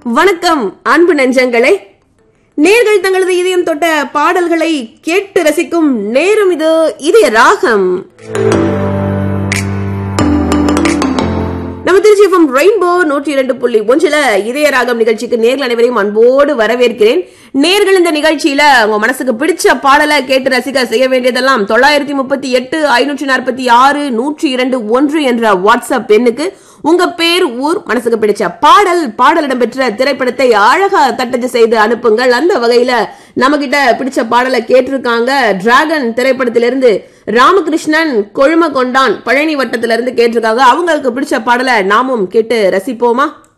வணக்கம் அன்பு நெஞ்சங்களே நேர்கள் தங்களது இதயம் தொட்ட பாடல்களை கேட்டு ரசிக்கும் நேரம் இது இதய ராகம் நம்ம திருச்சி எஃப்எம் ரெயின்போ நூற்றி இரண்டு புள்ளி ஒன்றுல இதய ராகம் நிகழ்ச்சிக்கு நேர்கள் அனைவரையும் அன்போடு வரவேற்கிறேன் நேர்கள் இந்த நிகழ்ச்சியில உங்க மனசுக்கு பிடிச்ச பாடலை கேட்டு ரசிக்க செய்ய வேண்டியதெல்லாம் தொள்ளாயிரத்தி முப்பத்தி எட்டு ஐநூற்றி நாற்பத்தி ஆறு நூற்றி இரண்டு ஒன்று என்ற வாட்ஸ்அப் எண்ணுக்கு உங்க பேர் ஊர் மனசுக்கு பிடிச்ச பாடல் பாடல் இடம்பெற்ற திரைப்படத்தை அழகா தட்டச்சு செய்து அனுப்புங்கள் அந்த வகையில நம்ம கிட்ட பிடிச்ச பாடலை கேட்டிருக்காங்க டிராகன் திரைப்படத்திலிருந்து ராமகிருஷ்ணன் கொழும கொண்டான் பழனி வட்டத்திலிருந்து கேட்டிருக்காங்க அவங்களுக்கு பிடிச்ச பாடலை நாமும் கேட்டு ரசிப்போமா